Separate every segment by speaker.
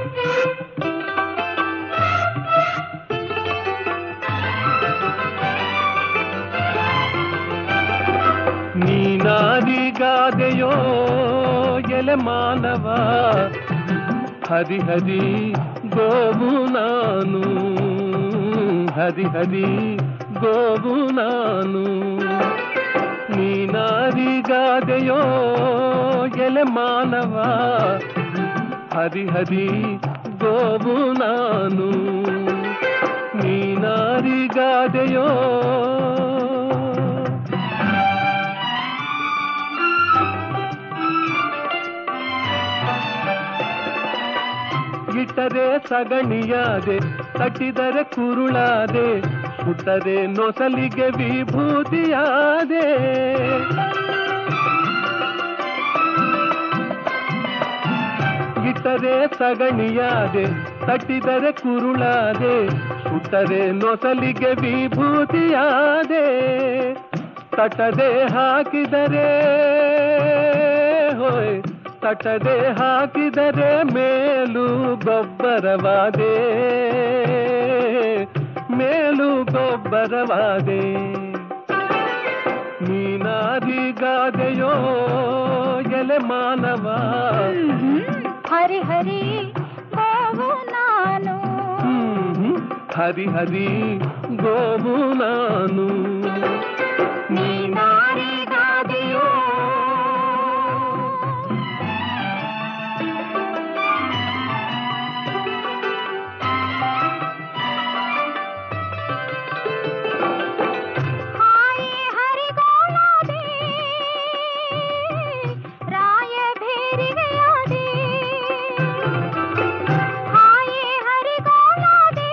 Speaker 1: ನೀನಾದಿಗಾದೆಯೋ ಎಲೆ ಮಾನವ ಹರಿ ಹರಿ ಗೋವು ನಾನು ಹರಿ ಹರಿ ಗೋವು ನಾನು ನೀನಾದಿಗಾದೆಯೋ ಎಲೆ ಮಾನವ ಹರಿ ಹರಿ ಗೋವು ನಾನು ನೀನಾರಿಗಾದೆಯೋ ಇಟ್ಟರೆ ಸಗಣಿಯಾದೆ ತಟ್ಟಿದರೆ ಕುರುಳಾದೆ ಸುಟ್ಟರೆ ನೊಸಲಿಗೆ ವಿಭೂತಿಯಾದೆ ಇಟ್ಟರೆ ಸಗಣಿಯಾದೆ ತಟ್ಟಿದರೆ ಕುರುಳಾದೆ ಸುಟ್ಟರೆ ನೊಸಲಿಗೆ ವಿಭೂತಿಯಾದೆ ತಟದೆ ಹಾಕಿದರೆ ಹೋಯ್ ತಟದೆ ಹಾಕಿದರೆ ಮೇಲು ಗೊಬ್ಬರವಾದೆ ಮೇಲು ಗೊಬ್ಬರವಾದೆ ನೀನಾದಿಗಾದೆಯೋ ಎಲೆ ಮಾನವ
Speaker 2: ಹರಿ ಹರಿ ಗೋವು ನಾನು
Speaker 1: ಹ್ಮ್. ಹರಿ ಹರಿ ಗೋವು ನಾನು ನೀನಾರಿಗಾದೆಯೋ
Speaker 2: ಹಾಯಿ ಹರಿಗೋಳಾದೆ ರಾಯ ಭೇರಿಗೆಯಾದೆ ಹಾಯಿ ಹರಿಗೋಳಾದೆ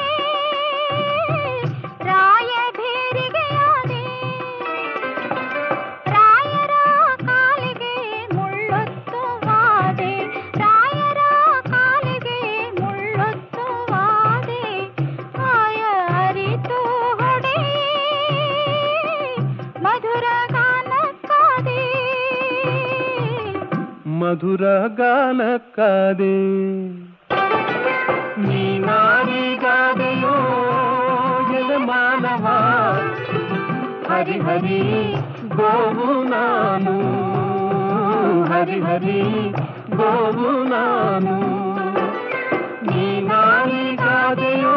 Speaker 2: ರಾಯ ಭೇರಿಗೆಯಾದೆ ರಾಯರ ಕಾಲಿಗೆ ಮುಳ್ಳೊತ್ತುವಾದೆ ರಾಯರ ಕಾಲಿಗೆ ಮುಳ್ಳೊತ್ತುವಾದೆ ಆಯ ಅರಿತು ಹೊಡೆ ಮಧುರ ಗಾನಕ್ಕಾದೆ
Speaker 1: ಮಧುರ ಗಾನಕ್ಕಾದೆ ನೀನಾರಿಗಾದೆಯೋ ಎಲೆ ಮಾನವ ಹರಿ ಹರಿ ಗೋವು ನಾನು ಹರಿ ಹರಿ ಗೋವು ನಾನು ನೀನಾರಿಗಾದೆಯೋ